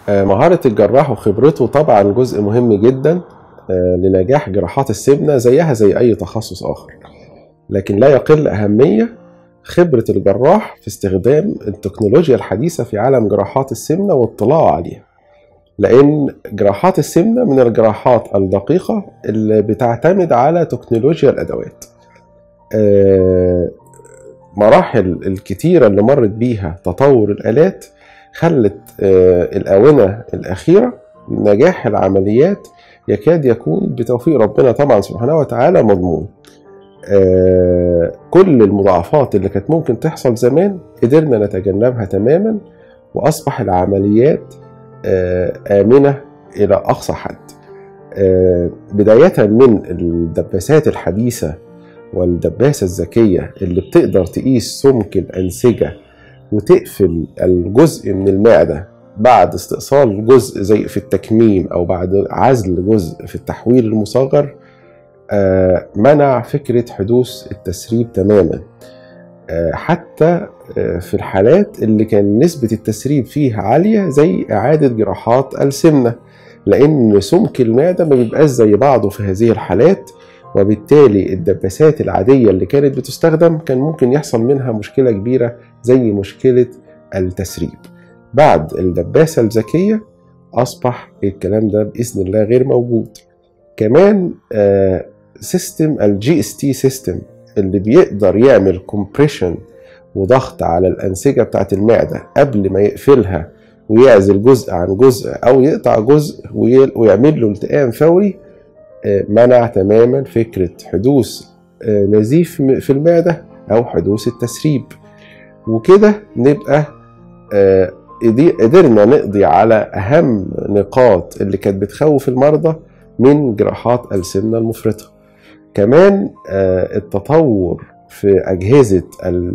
آه، مهارة الجراح وخبرته طبعا جزء مهم جدا آه، لنجاح جراحات السمنة زيها زي أي تخصص آخر لكن لا يقل أهمية خبرة الجراح في استخدام التكنولوجيا الحديثة في عالم جراحات السمنة واطلاعه عليها لأن جراحات السمنة من الجراحات الدقيقة اللي بتعتمد على تكنولوجيا الأدوات آه، مراحل الكتيرة اللي مرت بيها تطور الآلات خلت آه، الآونة الأخيرة نجاح العمليات يكاد يكون بتوفيق ربنا طبعا سبحانه وتعالى مضمون آه، كل المضاعفات اللي كانت ممكن تحصل زمان قدرنا نتجنبها تماما وأصبح العمليات آه، آمنة إلى أقصى حد آه، بداية من الدباسات الحديثة والدباسة الذكية اللي بتقدر تقيس سمك الأنسجة وتقفل الجزء من المعدة بعد استئصال جزء زي في التكميم أو بعد عزل جزء في التحويل المصغر آه، منع فكرة حدوث التسريب تماما آه، حتى آه، في الحالات اللي كان نسبة التسريب فيها عالية زي إعادة جراحات السمنة لأن سمك المعدة ما بيبقاش زي بعضه في هذه الحالات وبالتالي الدباسات العادية اللي كانت بتستخدم كان ممكن يحصل منها مشكلة كبيرة زي مشكلة التسريب بعد الدباسة الذكية أصبح الكلام ده بإذن الله غير موجود كمان سيستم الجي اس تي سيستم اللي بيقدر يعمل كومبريشن وضغط على الأنسجة بتاعت المعدة قبل ما يقفلها ويعزل جزء عن جزء أو يقطع جزء وي- ويعمل له التئام فوري آه، منع تماما فكرة حدوث آه، نزيف م- في المعدة أو حدوث التسريب وكده نبقى آه، قدي- قدرنا نقضي على أهم نقاط اللي كانت بتخوف المرضى من جراحات السمنة المفرطة كمان آه، التطور في أجهزة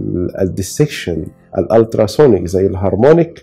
الديسكشن الالتراسونيك زي الهارمونيك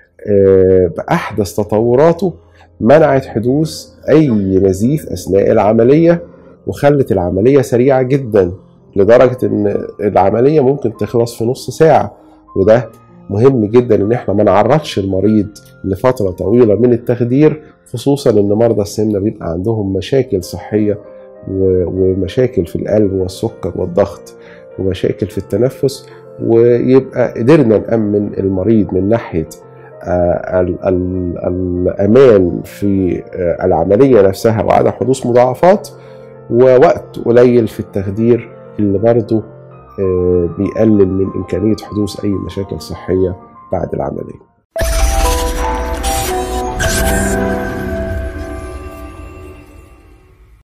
آه، بأحدث تطوراته منعت حدوث أي نزيف أثناء العملية وخلت العملية سريعة جدا لدرجة إن العملية ممكن تخلص في نص ساعة وده مهم جدا إن إحنا ما نعرضش المريض لفترة طويلة من التخدير خصوصا إن مرضى السمنة بيبقى عندهم مشاكل صحية و- ومشاكل في القلب والسكر والضغط ومشاكل في التنفس ويبقى قدرنا نأمن المريض من ناحية آه، ال- ال- الأمان في آه، العملية نفسها وعدم حدوث مضاعفات ووقت قليل في التخدير اللي برضه آه، بيقلل من إمكانية حدوث أي مشاكل صحية بعد العملية